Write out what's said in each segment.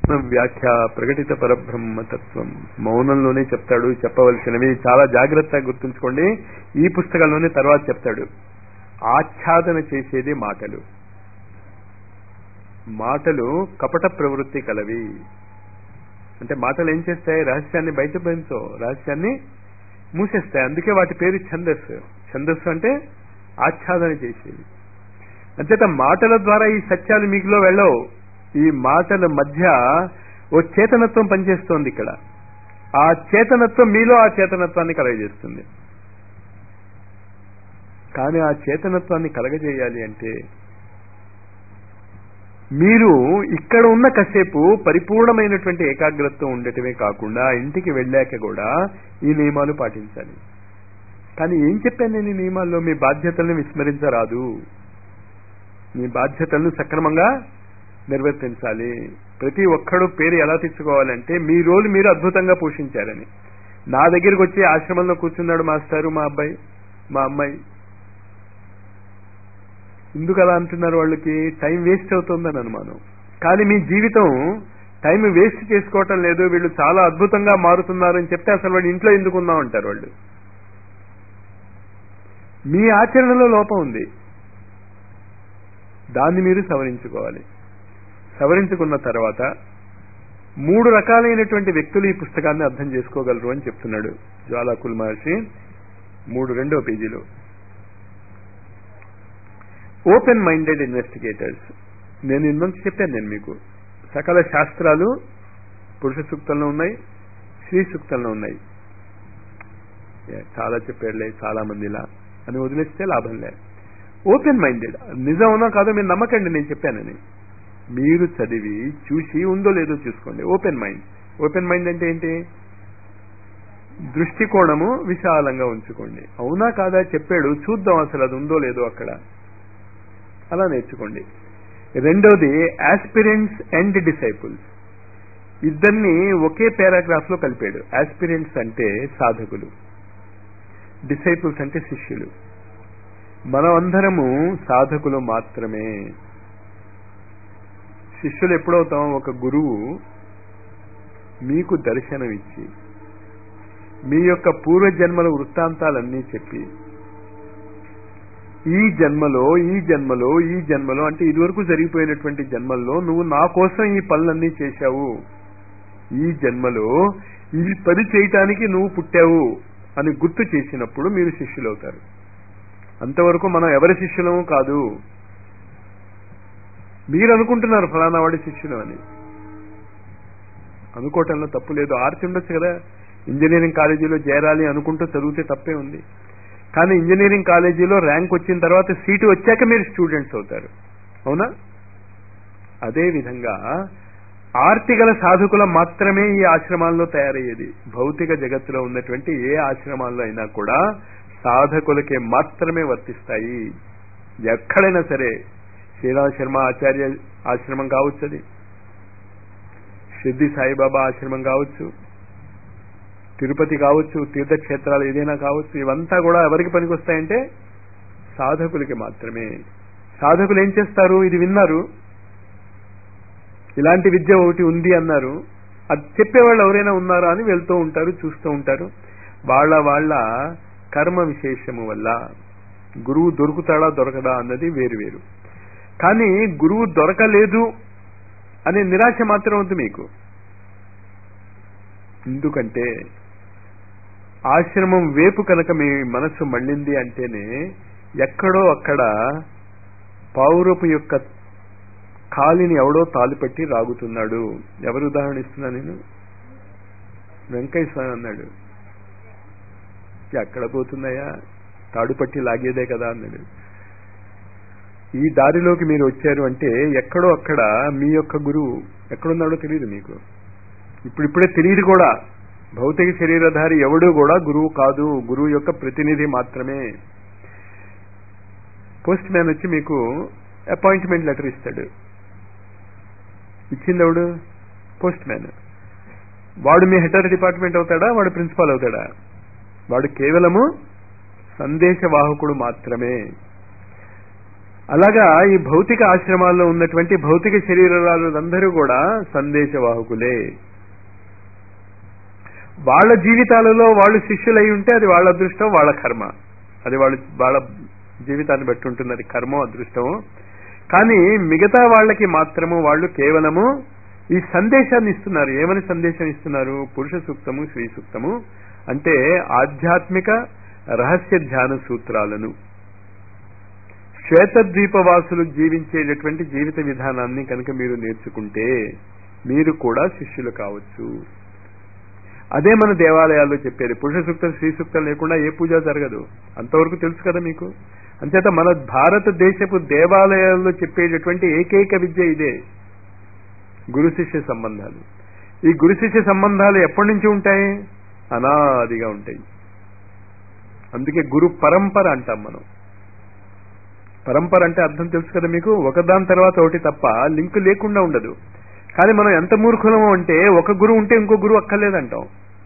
వ్యాఖ్య ప్రకటిత పరబ్రహ్మ తత్వం మౌనంలోనే చెప్తాడు చెప్పవలసినవి చాలా జాగ్రత్తగా గుర్తుంచుకోండి ఈ పుస్తకంలోనే తర్వాత చెప్తాడు ఆచ్ఛాదన చేసేది మాటలు మాటలు కపట ప్రవృత్తి కలవి అంటే మాటలు ఏం చేస్తాయి రహస్యాన్ని బయట పెంచో రహస్యాన్ని మూసేస్తాయి అందుకే వాటి పేరు ఛందస్సు ఛందస్సు అంటే ఆచ్ఛాదన చేసేది అంచేత మాటల ద్వారా ఈ సత్యాలు మీకులో వెళ్ళవు ఈ మాటల మధ్య ఓ చేతనత్వం పనిచేస్తోంది ఇక్కడ ఆ చేతనత్వం మీలో ఆ చేతనత్వాన్ని కలగజేస్తుంది కానీ ఆ చేతనత్వాన్ని కలగజేయాలి అంటే మీరు ఇక్కడ ఉన్న కాసేపు పరిపూర్ణమైనటువంటి ఏకాగ్రతతో ఉండటమే కాకుండా ఇంటికి వెళ్ళాక కూడా ఈ నియమాలు పాటించాలి కానీ ఏం చెప్పాను నేను ఈ నియమాల్లో మీ బాధ్యతల్ని విస్మరించరాదు మీ బాధ్యతలను సక్రమంగా నిర్వర్తించాలి ప్రతి ఒక్కడు పేరు ఎలా తెచ్చుకోవాలంటే మీ రోలు మీరు అద్భుతంగా పోషించారని నా దగ్గరికి వచ్చి ఆశ్రమంలో కూర్చున్నాడు మాస్టారు మా అబ్బాయి మా అమ్మాయి ఎందుకు అలా అంటున్నారు వాళ్ళకి టైం వేస్ట్ అవుతుందని అనుమానం కానీ మీ జీవితం టైం వేస్ట్ చేసుకోవటం లేదు వీళ్ళు చాలా అద్భుతంగా మారుతున్నారు అని చెప్తే అసలు వాళ్ళు ఇంట్లో ఎందుకు ఉన్నాం అంటారు వాళ్ళు మీ ఆచరణలో లోపం ఉంది దాన్ని మీరు సవరించుకోవాలి సవరించుకున్న తర్వాత మూడు రకాలైనటువంటి వ్యక్తులు ఈ పుస్తకాన్ని అర్థం చేసుకోగలరు అని చెప్తున్నాడు జ్వాలాకుల్ మహర్షి మూడు రెండో పేజీలో ఓపెన్ మైండెడ్ ఇన్వెస్టిగేటర్స్ నేను ఇందులోంచి చెప్పాను నేను మీకు సకల శాస్త్రాలు పురుష సూక్తంలో ఉన్నాయి స్త్రీ సూక్తంలో ఉన్నాయి చాలా చెప్పాడులే చాలా మందిలా అని వదిలేస్తే లాభం లే ఓపెన్ మైండెడ్ నిజం అవునా కాదో మీరు నమ్మకండి నేను చెప్పానని మీరు చదివి చూసి ఉందో లేదో చూసుకోండి ఓపెన్ మైండ్ ఓపెన్ మైండ్ అంటే ఏంటి దృష్టికోణము విశాలంగా ఉంచుకోండి అవునా కాదా చెప్పాడు చూద్దాం అసలు అది ఉందో లేదో అక్కడ అలా నేర్చుకోండి రెండోది ఆస్పిరెంట్స్ అండ్ డిసైపుల్స్ ఇద్దరిని ఒకే పారాగ్రాఫ్ లో కలిపాడు ఆస్పిరెంట్స్ అంటే సాధకులు డిసైపుల్స్ అంటే శిష్యులు మనం అందరము సాధకులు మాత్రమే శిష్యులు ఎప్పుడవుతాం ఒక గురువు మీకు దర్శనం ఇచ్చి మీ యొక్క పూర్వజన్మల వృత్తాంతాలన్నీ చెప్పి ఈ జన్మలో ఈ జన్మలో ఈ జన్మలో అంటే ఇదివరకు జరిగిపోయినటువంటి జన్మల్లో నువ్వు నా కోసం ఈ పనులన్నీ చేశావు ఈ జన్మలో ఈ పని చేయటానికి నువ్వు పుట్టావు అని గుర్తు చేసినప్పుడు మీరు శిష్యులవుతారు అంతవరకు మనం ఎవరి శిష్యులము కాదు మీరు అనుకుంటున్నారు ఫలానా వాడి శిష్యులు అని అనుకోవటంలో తప్పు లేదు ఆర్చి ఉండొచ్చు కదా ఇంజనీరింగ్ కాలేజీలో చేరాలి అనుకుంటూ చదివితే తప్పే ఉంది కానీ ఇంజనీరింగ్ కాలేజీలో ర్యాంక్ వచ్చిన తర్వాత సీటు వచ్చాక మీరు స్టూడెంట్స్ అవుతారు అవునా అదే విధంగా ఆర్తిగల సాధకుల మాత్రమే ఈ ఆశ్రమాల్లో తయారయ్యేది భౌతిక జగత్తులో ఉన్నటువంటి ఏ ఆశ్రమాల్లో అయినా కూడా సాధకులకే మాత్రమే వర్తిస్తాయి ఎక్కడైనా సరే శ్రీరామ శర్మ ఆచార్య ఆశ్రమం కావచ్చు అది సిద్ధి సాయిబాబా ఆశ్రమం కావచ్చు తిరుపతి కావచ్చు తీర్థక్షేత్రాలు ఏదైనా కావచ్చు ఇవంతా కూడా ఎవరికి పనికొస్తాయంటే సాధకులకి మాత్రమే సాధకులు ఏం చేస్తారు ఇది విన్నారు ఇలాంటి విద్య ఒకటి ఉంది అన్నారు అది చెప్పేవాళ్ళు ఎవరైనా ఉన్నారా అని వెళ్తూ ఉంటారు చూస్తూ ఉంటారు వాళ్ళ వాళ్ళ కర్మ విశేషము వల్ల గురువు దొరుకుతాడా దొరకడా అన్నది వేరు వేరు కానీ గురువు దొరకలేదు అనే నిరాశ మాత్రం ఉంది మీకు ఎందుకంటే ఆశ్రమం వేపు కనుక మీ మనస్సు మళ్ళింది అంటేనే ఎక్కడో అక్కడ పౌరపు యొక్క కాలిని ఎవడో తాలిపట్టి రాగుతున్నాడు ఎవరు ఉదాహరణ ఇస్తున్నా నేను వెంకయ్య స్వామి అన్నాడు ఎక్కడ పోతున్నాయా తాడుపట్టి లాగేదే కదా అన్నాడు ఈ దారిలోకి మీరు వచ్చారు అంటే ఎక్కడో అక్కడ మీ యొక్క గురువు ఎక్కడున్నాడో తెలియదు మీకు ఇప్పుడిప్పుడే తెలియదు కూడా భౌతిక శరీరధారి ఎవడు కూడా గురువు కాదు గురువు యొక్క ప్రతినిధి మాత్రమే పోస్ట్ మ్యాన్ వచ్చి మీకు అపాయింట్మెంట్ లెటర్ ఇస్తాడు ఇచ్చింది ఎవడు పోస్ట్ మ్యాన్ వాడు మీ హెటర్ డిపార్ట్మెంట్ అవుతాడా వాడు ప్రిన్సిపాల్ అవుతాడా వాడు కేవలము సందేశవాహకుడు మాత్రమే అలాగా ఈ భౌతిక ఆశ్రమాల్లో ఉన్నటువంటి భౌతిక శరీరాలందరూ కూడా సందేశవాహకులే వాళ్ళ జీవితాలలో వాళ్ళు శిష్యులై ఉంటే అది వాళ్ళ అదృష్టం వాళ్ళ కర్మ అది వాళ్ళ వాళ్ళ జీవితాన్ని బట్టి ఉంటుంది అది కర్మో అదృష్టమో కానీ మిగతా వాళ్ళకి మాత్రము వాళ్ళు కేవలము ఈ సందేశాన్ని ఇస్తున్నారు ఏమని సందేశం ఇస్తున్నారు పురుష సూక్తము శ్రీ సూక్తము అంటే ఆధ్యాత్మిక రహస్య ధ్యాన సూత్రాలను శ్వేతద్వీపవాసులు జీవించేటటువంటి జీవిత విధానాన్ని కనుక మీరు నేర్చుకుంటే మీరు కూడా శిష్యులు కావచ్చు అదే మన దేవాలయాల్లో చెప్పేది పురుష సూక్తం శ్రీ సూక్తం లేకుండా ఏ పూజ జరగదు అంతవరకు తెలుసు కదా మీకు అంచేత మన భారతదేశపు దేవాలయాల్లో చెప్పేటటువంటి ఏకైక విద్య ఇదే గురు శిష్య సంబంధాలు ఈ గురు శిష్య సంబంధాలు ఎప్పటి నుంచి ఉంటాయి అనాదిగా ఉంటాయి అందుకే గురు పరంపర అంటాం మనం పరంపర అంటే అర్థం తెలుసు కదా మీకు ఒకదాని తర్వాత ఒకటి తప్ప లింక్ లేకుండా ఉండదు కానీ మనం ఎంత మూర్ఖులము అంటే ఒక గురువు ఉంటే ఇంకో గురువు అక్కర్లేదంటాం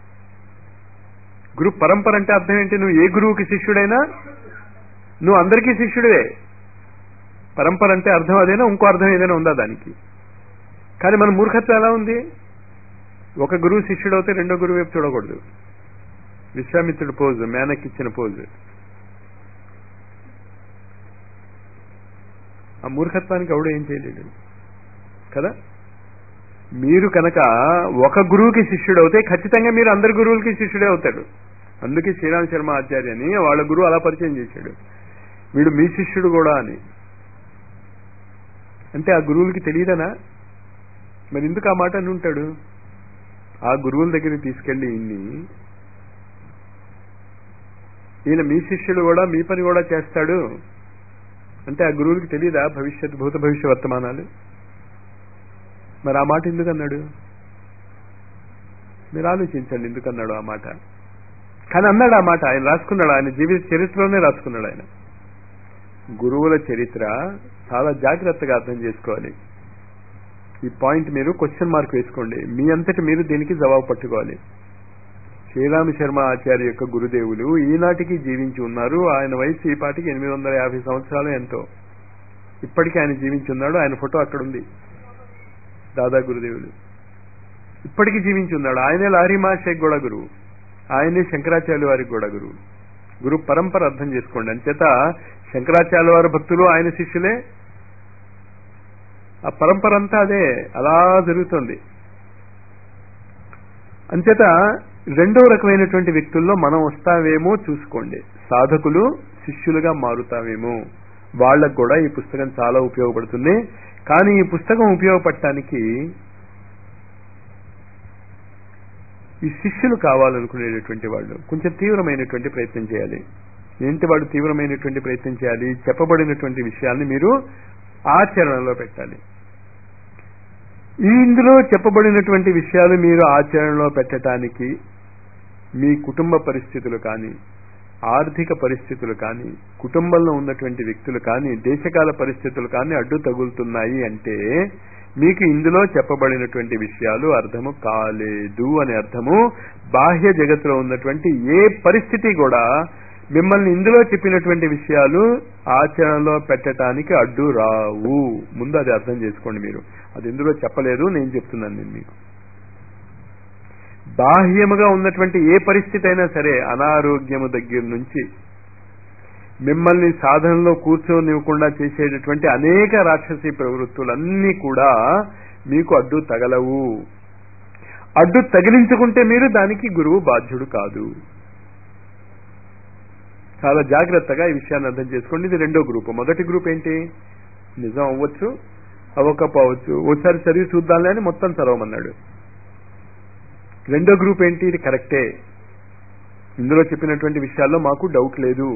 గురు పరంపర అంటే అర్థం ఏంటి నువ్వు ఏ గురువుకి శిష్యుడైనా నువ్వు అందరికీ శిష్యుడివే పరంపర అంటే అర్థం అదేనా ఇంకో అర్థం ఏదైనా ఉందా దానికి కానీ మన మూర్ఖత్వం ఎలా ఉంది ఒక గురువు శిష్యుడు అవుతే రెండో గురువు వైపు చూడకూడదు విశ్వామిత్రుడు పోజు మేనక్ ఇచ్చిన పోజు ఆ మూర్ఖత్వానికి ఎవడు ఏం చేయలేడు కదా మీరు కనుక ఒక గురువుకి శిష్యుడు అవుతే ఖచ్చితంగా మీరు అందరి గురువులకి శిష్యుడే అవుతాడు అందుకే శ్రీరామ్ శర్మ ఆచార్య అని వాళ్ళ గురువు అలా పరిచయం చేశాడు వీడు మీ శిష్యుడు కూడా అని అంటే ఆ గురువులకి తెలియదనా మరి ఎందుకు ఆ మాట అని ఉంటాడు ఆ గురువుల దగ్గరికి తీసుకెళ్లి ఇన్ని ఈయన మీ శిష్యుడు కూడా మీ పని కూడా చేస్తాడు అంటే ఆ గురువులకి తెలియదా భవిష్యత్ భూత భవిష్య వర్తమానాలు మరి ఆ మాట ఎందుకు అన్నాడు మీరు ఆలోచించండి ఎందుకు అన్నాడు ఆ మాట కానీ అన్నాడు ఆ మాట ఆయన రాసుకున్నాడు ఆయన జీవిత చరిత్రలోనే రాసుకున్నాడు ఆయన గురువుల చరిత్ర చాలా జాగ్రత్తగా అర్థం చేసుకోవాలి ఈ పాయింట్ మీరు క్వశ్చన్ మార్క్ వేసుకోండి మీ అంతటి మీరు దీనికి జవాబు పట్టుకోవాలి శ్రీరామ శర్మ ఆచార్య యొక్క గురుదేవులు ఈనాటికి జీవించి ఉన్నారు ఆయన వయసు ఈ పాటికి ఎనిమిది వందల యాభై సంవత్సరాలు ఎంతో ఇప్పటికీ ఆయన జీవించి ఉన్నాడు ఆయన ఫోటో అక్కడ ఉంది దాదా గురుదేవులు ఇప్పటికీ జీవించి ఉన్నాడు ఆయనే లారీ మాషేక్ కూడా గురువు ఆయనే శంకరాచార్య వారికి కూడా గురువు గురు పరంపర అర్థం చేసుకోండి అంచేత శంకరాచార్య వారి భక్తులు ఆయన శిష్యులే ఆ పరంపర అంతా అదే అలా జరుగుతుంది అంచేత రెండో రకమైనటువంటి వ్యక్తుల్లో మనం వస్తావేమో చూసుకోండి సాధకులు శిష్యులుగా మారుతావేమో వాళ్ళకు కూడా ఈ పుస్తకం చాలా ఉపయోగపడుతుంది కానీ ఈ పుస్తకం ఉపయోగపడటానికి ఈ శిష్యులు కావాలనుకునేటటువంటి వాళ్ళు కొంచెం తీవ్రమైనటువంటి ప్రయత్నం చేయాలి ఏంటి వాళ్ళు తీవ్రమైనటువంటి ప్రయత్నం చేయాలి చెప్పబడినటువంటి విషయాల్ని మీరు ఆచరణలో పెట్టాలి ఈ ఇందులో చెప్పబడినటువంటి విషయాలు మీరు ఆచరణలో పెట్టడానికి మీ కుటుంబ పరిస్థితులు కానీ ఆర్థిక పరిస్థితులు కానీ కుటుంబంలో ఉన్నటువంటి వ్యక్తులు కానీ దేశకాల పరిస్థితులు కానీ అడ్డు తగులుతున్నాయి అంటే మీకు ఇందులో చెప్పబడినటువంటి విషయాలు అర్థము కాలేదు అని అర్థము బాహ్య జగత్తులో ఉన్నటువంటి ఏ పరిస్థితి కూడా మిమ్మల్ని ఇందులో చెప్పినటువంటి విషయాలు ఆచరణలో పెట్టడానికి అడ్డు రావు ముందు అది అర్థం చేసుకోండి మీరు అది ఇందులో చెప్పలేదు నేను చెప్తున్నాను నేను మీకు బాహ్యముగా ఉన్నటువంటి ఏ పరిస్థితి అయినా సరే అనారోగ్యము దగ్గర నుంచి మిమ్మల్ని సాధనలో కూర్చోనివ్వకుండా చేసేటటువంటి అనేక రాక్షసీ ప్రవృత్తులన్నీ కూడా మీకు అడ్డు తగలవు అడ్డు తగిలించుకుంటే మీరు దానికి గురువు బాధ్యుడు కాదు చాలా జాగ్రత్తగా ఈ విషయాన్ని అర్థం చేసుకోండి ఇది రెండో గ్రూప్ మొదటి గ్రూప్ ఏంటి నిజం అవ్వచ్చు అవ్వకపోవచ్చు ఒకసారి చదివి చూద్దాంలే అని మొత్తం చదవమన్నాడు రెండో గ్రూప్ ఏంటి ఇది కరెక్టే ఇందులో చెప్పినటువంటి విషయాల్లో మాకు డౌట్ లేదు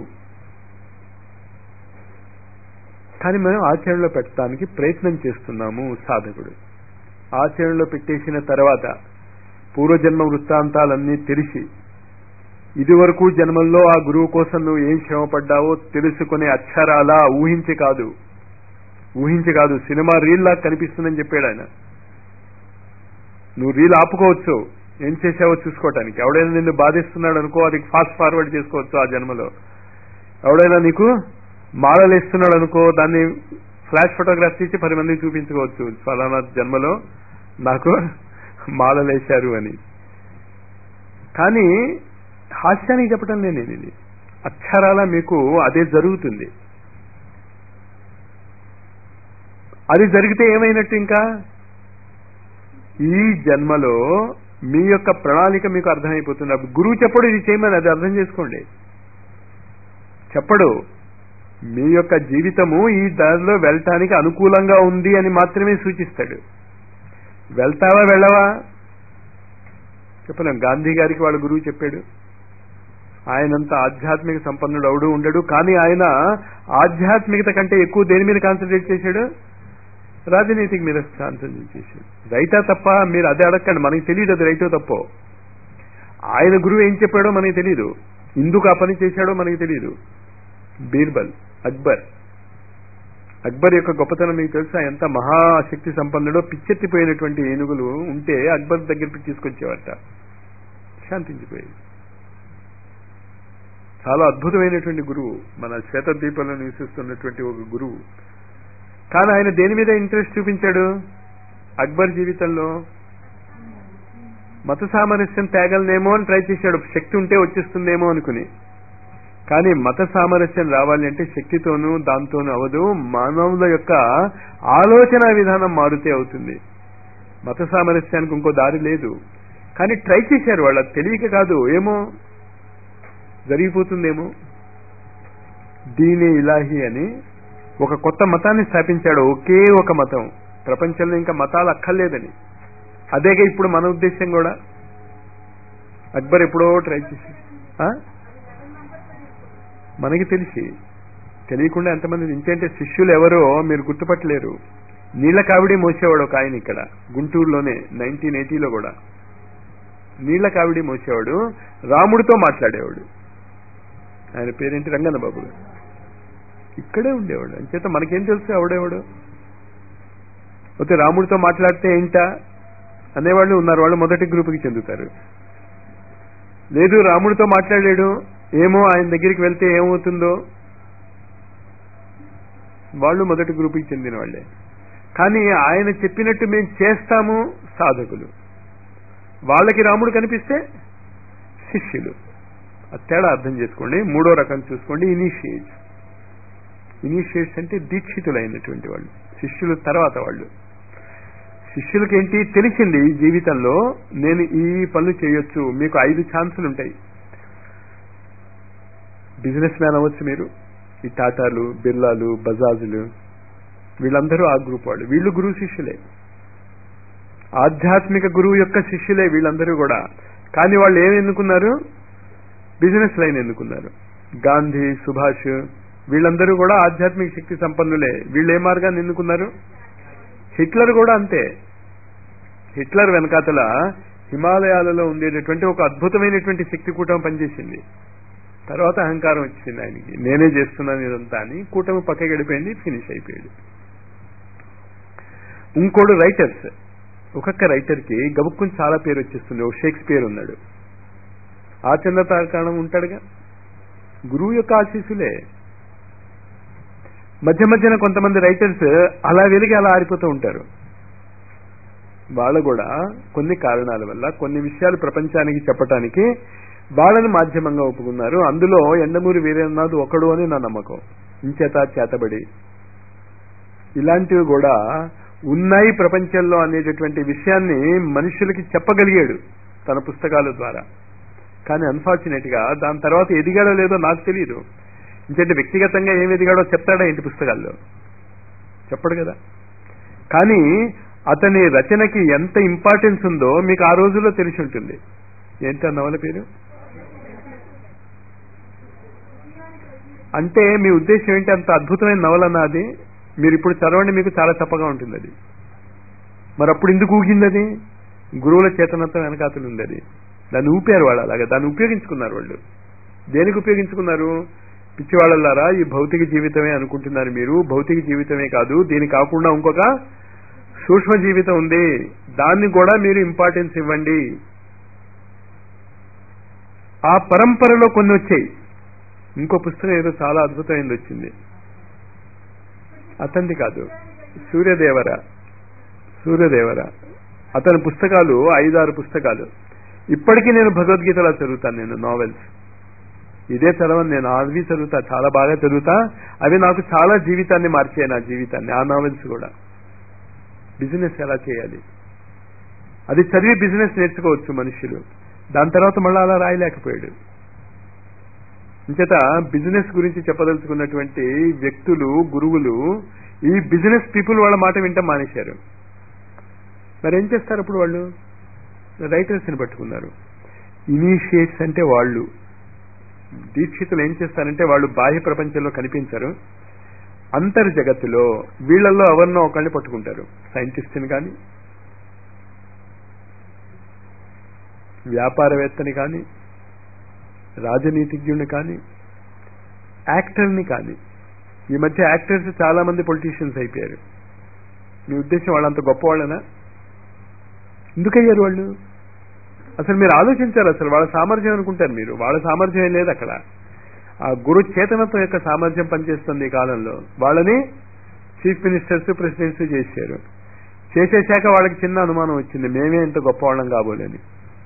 కానీ మనం ఆచరణలో పెట్టడానికి ప్రయత్నం చేస్తున్నాము సాధకుడు ఆచరణలో పెట్టేసిన తర్వాత పూర్వజన్మ వృత్తాంతాలన్నీ తెలిసి ఇదివరకు జన్మల్లో ఆ గురువు కోసం నువ్వు ఏం శ్రమ పడ్డావో తెలుసుకునే అక్షరాలా ఊహించి కాదు ఊహించి కాదు సినిమా రీల్ లాగా కనిపిస్తుందని చెప్పాడు ఆయన నువ్వు రీల్ ఆపుకోవచ్చు ఏం చేసావో చూసుకోవటానికి ఎవడైనా నిన్ను బాధిస్తున్నాడు అనుకో అది ఫాస్ట్ ఫార్వర్డ్ చేసుకోవచ్చు ఆ జన్మలో ఎవడైనా నీకు మాలలు వేస్తున్నాడు అనుకో దాన్ని ఫ్లాష్ ఫోటోగ్రాఫ్ తీసి పది మందికి చూపించుకోవచ్చు ఫలానా జన్మలో నాకు మాలలు వేశారు అని కానీ హాస్యానికి చెప్పడం నేను ఇది అక్షరాల మీకు అదే జరుగుతుంది అది జరిగితే ఏమైనట్టు ఇంకా ఈ జన్మలో మీ యొక్క ప్రణాళిక మీకు అర్థమైపోతుంది అప్పుడు గురువు చెప్పడు ఇది చేయమని అది అర్థం చేసుకోండి చెప్పడు మీ యొక్క జీవితము ఈ దారిలో వెళ్ళటానికి అనుకూలంగా ఉంది అని మాత్రమే సూచిస్తాడు వెళ్తావా వెళ్ళవా చెప్పలేం గాంధీ గారికి వాళ్ళ గురువు చెప్పాడు ఆయనంత ఆధ్యాత్మిక సంపన్నుడు అవుడు ఉండడు కానీ ఆయన ఆధ్యాత్మికత కంటే ఎక్కువ దేని మీద కాన్సన్ట్రేట్ చేశాడు రాజనీతికి మీద కాన్సన్ట్రేట్ చేశాడు రైటా తప్ప మీరు అదే అడగండి మనకి తెలియదు అది రైటో తప్పో ఆయన గురువు ఏం చెప్పాడో మనకి తెలియదు ఎందుకు ఆ పని చేశాడో మనకి తెలియదు బీర్బల్ అక్బర్ అక్బర్ యొక్క గొప్పతనం మీకు తెలుసా ఎంత మహాశక్తి సంపన్నుడో పిచ్చెత్తిపోయినటువంటి ఏనుగులు ఉంటే అక్బర్ దగ్గరికి తీసుకొచ్చేవారట శాంతించిపోయేది చాలా అద్భుతమైనటువంటి గురువు మన శ్వేతద్వీపంలో నివసిస్తున్నటువంటి ఒక గురువు కానీ ఆయన దేని మీద ఇంట్రెస్ట్ చూపించాడు అక్బర్ జీవితంలో మత సామరస్యం తేగలనేమో అని ట్రై చేశాడు శక్తి ఉంటే వచ్చేస్తుందేమో అనుకుని కానీ మత సామరస్యం రావాలి అంటే శక్తితోనూ దాంతోనూ అవదు మానవుల యొక్క ఆలోచన విధానం మారుతే అవుతుంది మత సామరస్యానికి ఇంకో దారి లేదు కానీ ట్రై చేశారు వాళ్ళ తెలియక కాదు ఏమో జరిగిపోతుందేమో దీని ఇలాహి అని ఒక కొత్త మతాన్ని స్థాపించాడు ఒకే ఒక మతం ప్రపంచంలో ఇంకా మతాలు అక్కర్లేదని అదేగా ఇప్పుడు మన ఉద్దేశం కూడా అక్బర్ ఎప్పుడో ట్రై చేసి మనకి తెలిసి తెలియకుండా ఎంతమంది ఇంకంటే శిష్యులు ఎవరో మీరు గుర్తుపట్టలేరు నీళ్ల కావిడి మోసేవాడు ఒక ఆయన ఇక్కడ గుంటూరులోనే నైన్టీన్ ఎయిటీలో కూడా నీళ్ల కావిడి మోసేవాడు రాముడితో మాట్లాడేవాడు ఆయన పేరేంటి రంగన్న బాబు ఇక్కడే ఉండేవాడు అంచేత మనకేం తెలుసు ఎవడేవాడు అయితే రాముడితో మాట్లాడితే ఏంటా అనేవాళ్ళు ఉన్నారు వాళ్ళు మొదటి గ్రూప్కి చెందుతారు లేదు రాముడితో మాట్లాడాడు ఏమో ఆయన దగ్గరికి వెళ్తే ఏమవుతుందో వాళ్ళు మొదటి గ్రూప్కి చెందిన వాళ్ళే కానీ ఆయన చెప్పినట్టు మేము చేస్తాము సాధకులు వాళ్ళకి రాముడు కనిపిస్తే శిష్యులు ఆ తేడా అర్థం చేసుకోండి మూడో రకం చూసుకోండి ఇనిషియేట్స్ ఇనిషియేట్స్ అంటే దీక్షితులైనటువంటి వాళ్ళు శిష్యులు తర్వాత వాళ్ళు శిష్యులకి ఏంటి తెలిసింది ఈ జీవితంలో నేను ఈ పనులు చేయొచ్చు మీకు ఐదు ఛాన్సులు ఉంటాయి బిజినెస్ మ్యాన్ అవ్వచ్చు మీరు ఈ టాటాలు బిర్లాలు బజాజులు వీళ్ళందరూ ఆ గ్రూప్ వాళ్ళు వీళ్ళు గురువు శిష్యులే ఆధ్యాత్మిక గురువు యొక్క శిష్యులే వీళ్ళందరూ కూడా కానీ వాళ్ళు ఏమి ఎన్నుకున్నారు బిజినెస్ లైన్ ఎన్నుకున్నారు గాంధీ సుభాష్ వీళ్ళందరూ కూడా ఆధ్యాత్మిక శక్తి సంపన్నులే వీళ్ళు ఏ మార్గాన్ని ఎన్నుకున్నారు హిట్లర్ కూడా అంతే హిట్లర్ వెనకాతల హిమాలయాలలో ఉండేటటువంటి ఒక అద్భుతమైనటువంటి శక్తి కూటమి పనిచేసింది తర్వాత అహంకారం వచ్చింది ఆయనకి నేనే చేస్తున్నాను ఇదంతా అని కూటమి పక్క గడిపోయింది ఫినిష్ అయిపోయాడు ఇంకోడు రైటర్స్ ఒక్కొక్క రైటర్కి గబుక్కుని చాలా పేరు వచ్చేస్తుంది ఒక షేక్స్పియర్ ఉన్నాడు ఆ చంద్ర తారకాణం ఉంటాడుగా గురువు యొక్క ఆశీస్సులే మధ్య మధ్యన కొంతమంది రైటర్స్ అలా వెలిగి అలా ఆరిపోతూ ఉంటారు వాళ్ళు కూడా కొన్ని కారణాల వల్ల కొన్ని విషయాలు ప్రపంచానికి చెప్పటానికి వాళ్ళని మాధ్యమంగా ఒప్పుకున్నారు అందులో ఎండమూరి వీరేంద్రనాథ్ ఒకడు అని నా నమ్మకం ఇంచేత చేతబడి ఇలాంటివి కూడా ఉన్నాయి ప్రపంచంలో అనేటటువంటి విషయాన్ని మనుషులకి చెప్పగలిగాడు తన పుస్తకాల ద్వారా కానీ అన్ఫార్చునేట్ గా దాని తర్వాత ఎదిగాడో లేదో నాకు తెలియదు ఇంకంటే వ్యక్తిగతంగా ఏం ఎదిగాడో చెప్తాడా ఇంటి పుస్తకాల్లో చెప్పడు కదా కానీ అతని రచనకి ఎంత ఇంపార్టెన్స్ ఉందో మీకు ఆ రోజుల్లో తెలిసి ఉంటుంది ఏంటి ఆ నవల పేరు అంటే మీ ఉద్దేశం ఏంటి అంత అద్భుతమైన నవలన్నా అది మీరు ఇప్పుడు చదవండి మీకు చాలా తప్పగా ఉంటుంది అది మరి అప్పుడు ఎందుకు ఊగింది అది గురువుల చేతనత్వం వెనకాతలు ఉంది అది దాన్ని ఊపారు వాళ్ళు అలాగా దాన్ని ఉపయోగించుకున్నారు వాళ్ళు దేనికి ఉపయోగించుకున్నారు పిచ్చివాళ్ళలారా ఈ భౌతిక జీవితమే అనుకుంటున్నారు మీరు భౌతిక జీవితమే కాదు దీని కాకుండా ఇంకొక సూక్ష్మ జీవితం ఉంది దాన్ని కూడా మీరు ఇంపార్టెన్స్ ఇవ్వండి ఆ పరంపరలో కొన్ని వచ్చాయి ఇంకో పుస్తకం ఏదో చాలా అద్భుతమైనది వచ్చింది అతనిది కాదు సూర్యదేవర సూర్యదేవర అతని పుస్తకాలు ఐదారు పుస్తకాలు ఇప్పటికీ నేను భగవద్గీతలా చదువుతాను నేను నావెల్స్ ఇదే చదవను నేను అవి చదువుతా చాలా బాగా చదువుతా అవి నాకు చాలా జీవితాన్ని మార్చాయి నా జీవితాన్ని ఆ నావెల్స్ కూడా బిజినెస్ ఎలా చేయాలి అది చదివి బిజినెస్ నేర్చుకోవచ్చు మనుషులు దాని తర్వాత మళ్ళీ అలా రాయలేకపోయాడు ఇంచేత బిజినెస్ గురించి చెప్పదలుచుకున్నటువంటి వ్యక్తులు గురువులు ఈ బిజినెస్ పీపుల్ వాళ్ళ మాట వింట మానేశారు మరి ఏం చేస్తారు అప్పుడు వాళ్ళు రైటర్స్ని పట్టుకున్నారు ఇనీషియేట్స్ అంటే వాళ్ళు దీక్షితులు ఏం చేస్తారంటే వాళ్ళు బాహ్య ప్రపంచంలో కనిపించరు అంతర్జగత్తులో వీళ్ళల్లో ఎవరినో ఒకళ్ళని పట్టుకుంటారు సైంటిస్ట్ని కానీ వ్యాపారవేత్తని కానీ రాజనీతిజ్ఞుని కానీ యాక్టర్ని కానీ ఈ మధ్య యాక్టర్స్ చాలా మంది పొలిటీషియన్స్ అయిపోయారు మీ ఉద్దేశం వాళ్ళంత గొప్పవాళ్ళనా ఎందుకయ్యారు వాళ్ళు అసలు మీరు ఆలోచించారు అసలు వాళ్ళ సామర్థ్యం అనుకుంటారు మీరు వాళ్ళ సామర్థ్యం ఏం లేదు అక్కడ ఆ గురు చేతనత్వం యొక్క సామర్థ్యం పనిచేస్తుంది ఈ కాలంలో వాళ్ళని చీఫ్ మినిస్టర్స్ ప్రెసిడెంట్స్ చేశారు చేసేశాక వాళ్ళకి చిన్న అనుమానం వచ్చింది మేమే ఇంత గొప్పవాళ్ళం కాబోలేని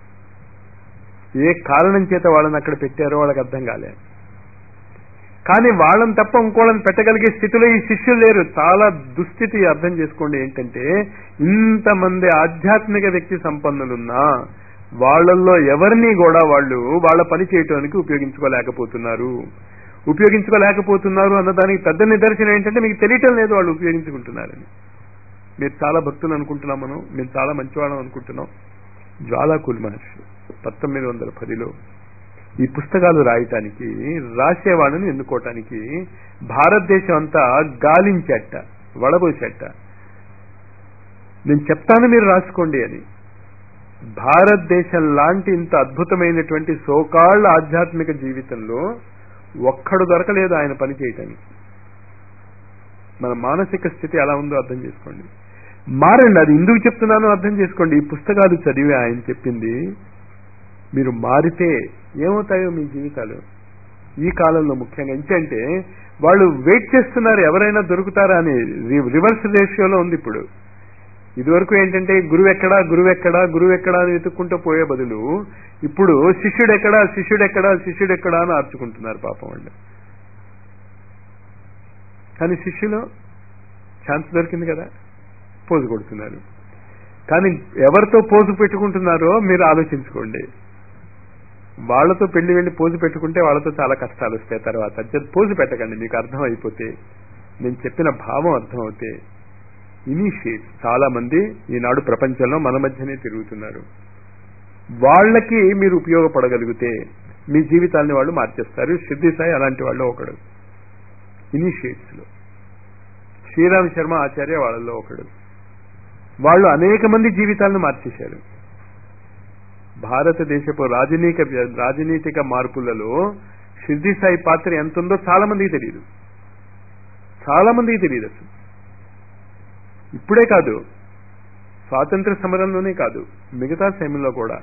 ఏ కారణం చేత వాళ్ళని అక్కడ పెట్టారో వాళ్ళకి అర్థం కాలే కానీ వాళ్ళని తప్ప ఇంకోళ్ళని పెట్టగలిగే స్థితిలో ఈ శిష్యులు లేరు చాలా దుస్థితి అర్థం చేసుకోండి ఏంటంటే ఇంతమంది ఆధ్యాత్మిక వ్యక్తి సంపన్నులున్నా వాళ్ళల్లో ఎవరిని కూడా వాళ్ళు వాళ్ళ పని చేయటానికి ఉపయోగించుకోలేకపోతున్నారు ఉపయోగించుకోలేకపోతున్నారు అన్నదానికి పెద్ద నిదర్శనం ఏంటంటే మీకు తెలియటం లేదు వాళ్ళు ఉపయోగించుకుంటున్నారని మీరు చాలా భక్తులు అనుకుంటున్నాం మనం మేము చాలా మంచివాళ్ళం అనుకుంటున్నాం జ్వాలాకుల్ మహర్షి పంతొమ్మిది వందల పదిలో ఈ పుస్తకాలు రాయటానికి రాసేవాళ్ళని ఎన్నుకోవటానికి భారతదేశం అంతా గాలించట వడబోసట నేను చెప్తాను మీరు రాసుకోండి అని భారతదేశం లాంటి ఇంత అద్భుతమైనటువంటి సోకాళ్ళ ఆధ్యాత్మిక జీవితంలో ఒక్కడు దొరకలేదు ఆయన పని చేయటానికి మన మానసిక స్థితి ఎలా ఉందో అర్థం చేసుకోండి మారండి అది ఎందుకు చెప్తున్నానో అర్థం చేసుకోండి ఈ పుస్తకాలు చదివి ఆయన చెప్పింది మీరు మారితే ఏమవుతాయో మీ జీవితాలు ఈ కాలంలో ముఖ్యంగా ఎందుకంటే వాళ్ళు వెయిట్ చేస్తున్నారు ఎవరైనా దొరుకుతారా అని రివర్స్ రేషియోలో ఉంది ఇప్పుడు ఇదివరకు ఏంటంటే గురువు ఎక్కడా గురువు ఎక్కడా గురువు ఎక్కడా అని వెతుక్కుంటూ పోయే బదులు ఇప్పుడు శిష్యుడు ఎక్కడా శిష్యుడు ఎక్కడా శిష్యుడు ఎక్కడా అని ఆర్చుకుంటున్నారు పాపం వాళ్ళు కానీ శిష్యులు ఛాన్స్ దొరికింది కదా పోజు కొడుతున్నారు కానీ ఎవరితో పోజు పెట్టుకుంటున్నారో మీరు ఆలోచించుకోండి వాళ్లతో పెళ్లి వెళ్ళి పోజు పెట్టుకుంటే వాళ్ళతో చాలా కష్టాలు వస్తాయి తర్వాత అంచేత పోజు పెట్టకండి మీకు అర్థం అయిపోతే నేను చెప్పిన భావం అర్థం అవుతే ఇనిషియేట్ చాలా మంది ఈనాడు ప్రపంచంలో మన మధ్యనే తిరుగుతున్నారు వాళ్ళకి మీరు ఉపయోగపడగలిగితే మీ జీవితాన్ని వాళ్ళు మార్చేస్తారు సిద్ధి సాయి అలాంటి వాళ్ళు ఒకడు ఇనిషియేట్స్ లో శ్రీరామ్ శర్మ ఆచార్య వాళ్ళలో ఒకడు వాళ్ళు అనేక మంది జీవితాలను మార్చేశారు భారతదేశపు రాజనీక రాజనీతిక మార్పులలో సిద్ధి సాయి పాత్ర ఎంత ఉందో చాలా మందికి తెలియదు చాలా మందికి తెలియదు అసలు ఇప్పుడే కాదు స్వాతంత్ర సమరంలోనే కాదు మిగతా సమయంలో కూడా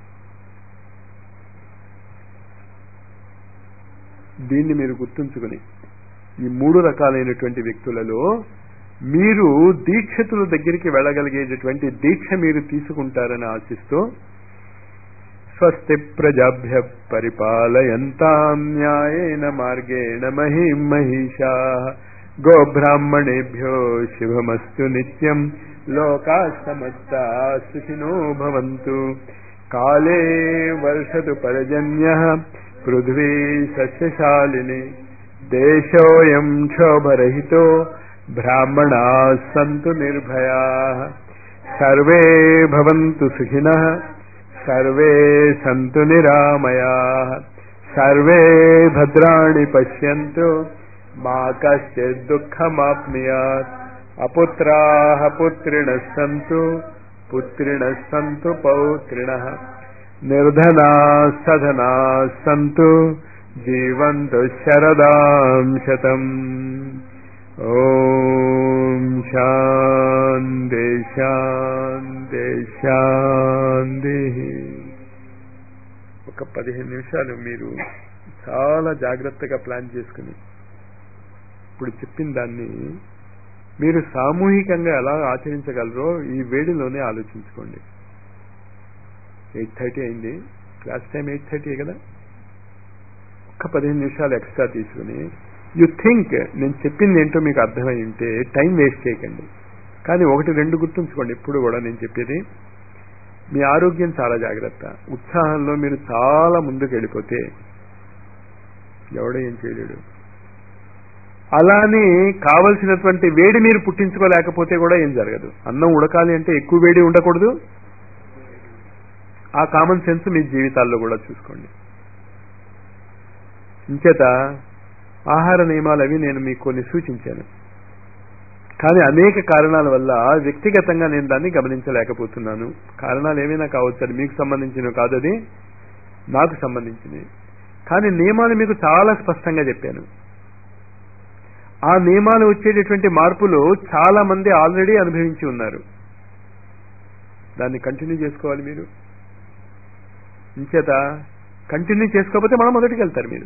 దీన్ని మీరు గుర్తుంచుకుని ఈ మూడు రకాలైనటువంటి వ్యక్తులలో మీరు దీక్షతుల దగ్గరికి వెళ్ళగలిగేటటువంటి దీక్ష మీరు తీసుకుంటారని ఆశిస్తూ స్వస్తి ప్రజాభ్య పరిపాలయంతాం న్యాయేన మార్గేణ మహిం మహిషా గోబ్రాహ్మణేభ్యో శుభమస్తు నిత్యం లోకా సమస్తా సుఖినో భవంతు కాలే వర్షతు పరజన్య పృథ్వీ సస్యశాలిని దేశోయం క్షోభరహితో బ్రాహ్మణా సంతు నిర్భయా సర్వే భవంతు సుఖినః సర్వే సంతు నిరామయా సర్వే భద్రాణి పశ్యంతు మా కశ్చిత్ దుఃఖమాప్నుయాత్ అపుత్రాः పుత్రిణः సంతు పుత్రిణः సంతు పౌత్రిణः నిర్ధనాः సధనాः సంతు జీవంతు శరదాం శతం ఓం శాంతి శాంతి శాంతి ఒక పదిహేను నిమిషాలు మీరు చాలా జాగ్రత్తగా ప్లాన్ చేసుకుని ఇప్పుడు చెప్పిన దాన్ని మీరు సామూహికంగా ఎలా ఆచరించగలరో ఈ వేడిలోనే ఆలోచించుకోండి ఎయిట్ థర్టీ అయింది క్లాస్ టైం ఎయిట్ థర్టీ కదా ఒక్క పదిహేను నిమిషాలు ఎక్స్ట్రా తీసుకుని యు థింక్ నేను చెప్పింది ఏంటో మీకు అర్థమై ఉంటే టైం వేస్ట్ చేయకండి కానీ ఒకటి రెండు గుర్తుంచుకోండి ఇప్పుడు కూడా నేను చెప్పేది మీ ఆరోగ్యం చాలా జాగ్రత్త ఉత్సాహంలో మీరు చాలా ముందుకు వెళ్ళిపోతే ఎవడో ఏం చేయలేడు అలానే కావలసినటువంటి వేడి మీరు పుట్టించుకోలేకపోతే కూడా ఏం జరగదు అన్నం ఉడకాలి అంటే ఎక్కువ వేడి ఉండకూడదు ఆ కామన్ సెన్స్ మీ జీవితాల్లో కూడా చూసుకోండి ఇంచేత ఆహార నియమాలు అవి నేను మీకు కొన్ని సూచించాను కానీ అనేక కారణాల వల్ల వ్యక్తిగతంగా నేను దాన్ని గమనించలేకపోతున్నాను కారణాలు ఏమైనా కావచ్చు అది మీకు సంబంధించినవి కాదు అది నాకు సంబంధించినవి కానీ నియమాలు మీకు చాలా స్పష్టంగా చెప్పాను ఆ నియమాలు వచ్చేటటువంటి మార్పులు చాలా మంది ఆల్రెడీ అనుభవించి ఉన్నారు దాన్ని కంటిన్యూ చేసుకోవాలి మీరు ఇంచేత కంటిన్యూ చేసుకోకపోతే మనం మొదటికి వెళ్తారు మీరు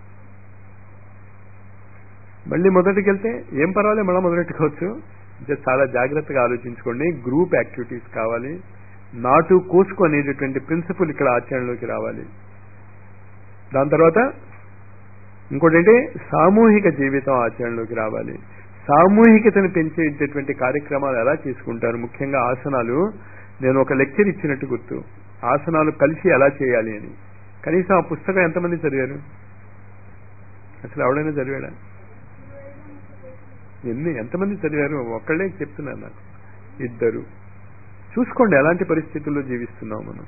మళ్ళీ మొదటికి వెళ్తే ఏం పర్వాలేదు మళ్ళీ మొదలెట్టుకోవచ్చు అంటే చాలా జాగ్రత్తగా ఆలోచించుకోండి గ్రూప్ యాక్టివిటీస్ కావాలి నాటు కోసుకు అనేటటువంటి ప్రిన్సిపల్ ఇక్కడ ఆచరణలోకి రావాలి దాని తర్వాత ఇంకోటి సామూహిక జీవితం ఆచరణలోకి రావాలి సామూహికతను పెంచేటటువంటి కార్యక్రమాలు ఎలా చేసుకుంటారు ముఖ్యంగా ఆసనాలు నేను ఒక లెక్చర్ ఇచ్చినట్టు గుర్తు ఆసనాలు కలిసి ఎలా చేయాలి అని కనీసం ఆ పుస్తకం ఎంతమంది చదివారు అసలు ఎవడైనా చదివాడా ఎన్ని ఎంతమంది చదివారు ఒక్కళ్ళే చెప్తున్నారు నాకు ఇద్దరు చూసుకోండి ఎలాంటి పరిస్థితుల్లో జీవిస్తున్నాం మనం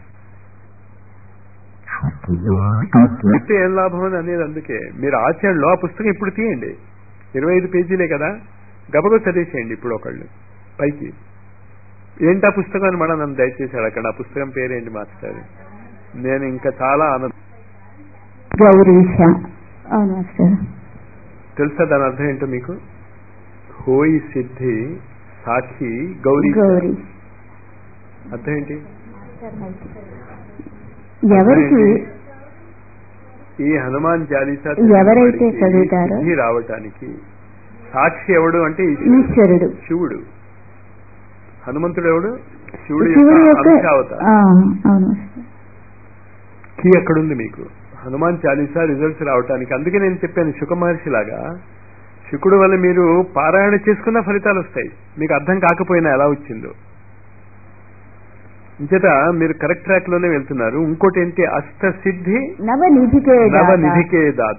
చెప్తే ఏం లాభం అని అనేది అందుకే మీరు ఆచరణలో ఆ పుస్తకం ఇప్పుడు తీయండి ఇరవై ఐదు పేజీలే కదా గబగబ చదివేసేయండి ఇప్పుడు ఒకళ్ళు పైకి ఏంటి ఆ పుస్తకం అని మనం నన్ను దయచేసి అడగండి ఆ పుస్తకం పేరేంటి మాస్టర్ నేను ఇంకా చాలా ఆనంద గౌరీశ అవును మాస్టర్ తెలుసా దాని అర్థం ఏంటో మీకు హోయి సిద్ధి సాక్షి గౌరీ గౌరీ అర్థం ఏంటి ఎవరికి ఈ హనుమాన్ చాలీసా ఎవరైతే చదువుతారో సిద్ధి రావటానికి సాక్షి ఎవడు అంటే ఈశ్వరుడు. ఈశ్వరుడు శివుడు హనుమంతుడు ఎవడు శివుడు శివుడు యొక్క యొక్క అంశావతారం ఆ, అవును మాస్టర్ కీ ఎక్కడుంది మీకు హనుమాన్ చాలీసా రిజల్ట్స్ రావటానికి అందుకే నేను చెప్పాను శుక మహర్షి లాగా శుకుడు వల్ల మీరు పారాయణ చేసుకున్న ఫలితాలు వస్తాయి మీకు అర్థం కాకపోయినా ఎలా వచ్చిందో ఇంచేత మీరు కరెక్ట్ ట్రాక్ లోనే వెళ్తున్నారు ఇంకోటి ఏంటి అష్టసిద్ధి నవనిధికే దాత. నవనిధికే దాత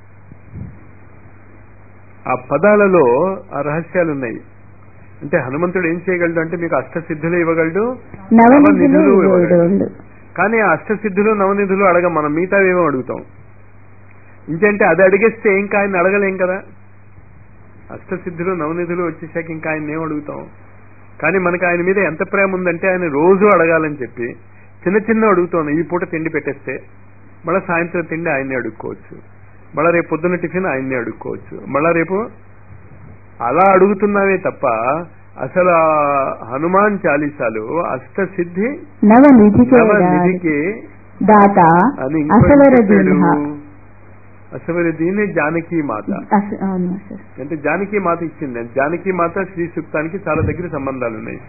ఆ పదాలలో ఆ రహస్యాలు ఉన్నాయి అంటే హనుమంతుడు ఏం చేయగలడు అంటే మీకు అష్టసిద్ధులు ఇవ్వగలడు నవనిధులు నవనిధులు ఇవ్వడు. ఇవ్వగలడు. కానీ ఆ అష్టసిద్ధులు నవనిధులు అడగం మనం మిగతా ఏమో అడుగుతాం ఇంకంటే అది అడిగేస్తే ఇంకా ఆయన అడగలేం కదా అష్టసిద్ధులు నవనిధులు వచ్చేసాక ఇంకా ఆయన ఏం అడుగుతాం కానీ మనకి ఆయన మీద ఎంత ప్రేమ ఉందంటే ఆయన రోజు అడగాలని చెప్పి చిన్న చిన్న అడుగుతాను ఈ పూట తిండి పెట్టేస్తే మళ్ళీ సాయంత్రం తిండి ఆయన్ని అడుక్కోవచ్చు మళ్ళీ రేపు పొద్దున్న టిఫిన్ ఆయన్ని అడుక్కోవచ్చు మళ్ళా రేపు అలా అడుగుతున్నావే తప్ప అసలు ఆ హనుమాన్ చాలీసాలు అష్టసిద్ధి నవనిధికే నవనిధికి దాత అని ఇంకో అసలర చెప్పాడు. దీన అసలు దీన్ని జానకి మాత అస- అవును మాస్టర్ అంటే జానకి మాత ఇచ్చింది జానకి మాత శ్రీ సూక్తానికి చాలా దగ్గర సంబంధాలు ఉన్నాయి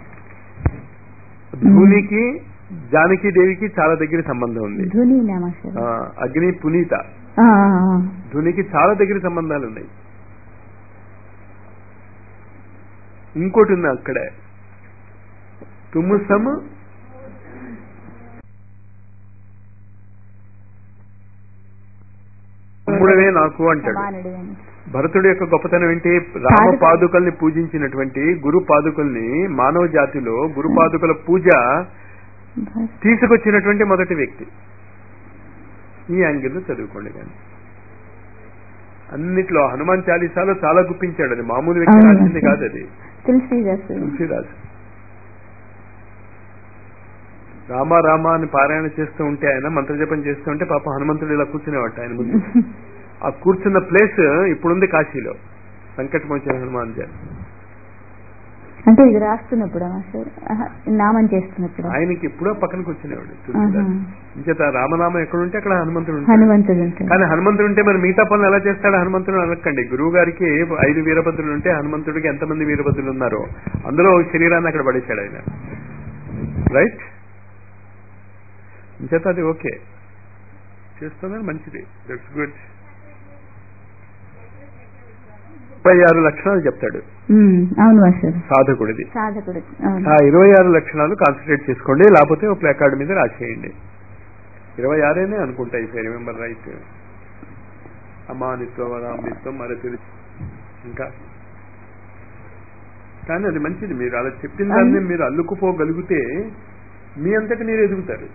ధూనికి జానకి దేవికి చాలా దగ్గర సంబంధం ఉంది ధుని మాస్టర్ ఆ, అగ్ని పునీత ఆ, ఆ, ఆ. ధునికి చాలా దగ్గర సంబంధాలు ఉన్నాయి ఇంకోటి ఉంది అక్కడే తుమ్ముసము తమ్ముడవే నాకు అంటాడు సమానుడు అని. భరతుడి యొక్క గొప్పతనం ఏంటి రామ పాదుక- పాదుకల్ని పూజించినటువంటి గురు పాదుకల్ని మానవ జాతిలో గురు పాదుకల పూజ తీసుకొచ్చినటువంటి మొదటి వ్యక్తి ఈ యాంగిల్లో చదువుకోండి కానీ అన్నిట్లో హనుమాన్ చాలీసాలో చాలా గుప్పించాడు అది మామూలు వ్యక్తి అవును. రాసింది కాదు అది తులసీదాస్ తులసిదాస్ రామ రామ అని పారాయణ చేస్తూ ఉంటే ఆయన మంత్రజపం చేస్తూ ఉంటే పాప హనుమంతుడు ఇలా కూర్చునేవాట ఆయన ముందు ఆ కూర్చున్న ప్లేస్ ఇప్పుడుంది కాశీలో సంకటమోచన హనుమాన్ జన్ అంటే ఇది రాస్తున్నప్పుడు మాస్టర్ ఆహా, నామం చేస్తున్నప్పుడు ఆయనకి ఎప్పుడో పక్కనకి వచ్చినవాడు ఆహా. ఇంచేత రామనామం ఎక్కడుంటే అక్కడ హనుమంతుడు ఉంటాడు హనుమంతుడు ఉంటాడు కానీ హనుమంతుడు ఉంటే మరి మిగతా పనులు ఎలా చేస్తాడు హనుమంతుడు అనకండి గురువు గారికి ఐదు వీరభద్రులు ఉంటే హనుమంతుడికి ఎంతమంది వీరభద్రులు ఉన్నారో అందులో ఒక శరీరాన్ని అక్కడ పడేశాడు ఆయన రైట్ ఇంచేత అది ఓకే చేస్తున్నారు మంచిది దట్స్ గుడ్ ముప్పై ఆరు లక్షణాలు చెప్తాడు ఉమ్, అవును మాస్టర్ సాధకుడిది సాధకుడు అవును ఆ ఇరవై ఆరు లక్షణాలు కాన్సన్ట్రేట్ చేసుకోండి లేకపోతే ఒక ప్లాకార్డ్ మీద రాసేయండి ఇరవై ఆరేనే అనుకుంటా ఇఫ్ ఐ రిమెంబర్ రైట్ అమానిత్వం అరామిత్వం మరతి ఇంకా కానీ అది మంచిది మీరు అలా చెప్పిన దాన్ని మీరు అల్లుకుపోగలిగితే మీ అంతటి మీరు ఎదుగుతారు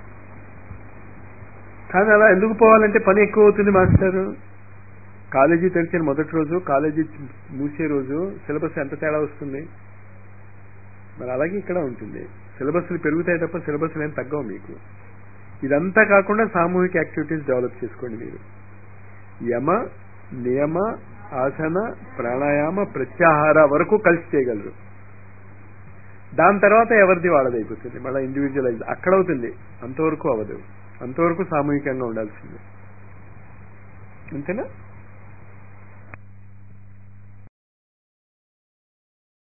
కానీ అలా ఎందుకు పోవాలంటే పని ఎక్కువ అవుతుంది మాస్టర్ కాలేజీ తెరిచిన మొదటి రోజు కాలేజీ మూసే రోజు సిలబస్ ఎంత తేడా వస్తుంది మరి అలాగే ఇక్కడ ఉంటుంది సిలబస్లు పెరుగుతాయి తప్ప సిలబస్లు ఏం తగ్గవు మీకు ఇదంతా కాకుండా సామూహిక యాక్టివిటీస్ డెవలప్ చేసుకోండి మీరు యమ నియమ ఆసన ప్రాణాయామ ప్రత్యాహార వరకు కలిసి చేయగలరు దాని తర్వాత ఎవరిది వాళ్ళదైపోతుంది మళ్ళీ ఇండివిజువలైజ్ అక్కడ అవుతుంది అంతవరకు అవ్వదు అంతవరకు సామూహికంగా ఉండాల్సిందే అంతేనా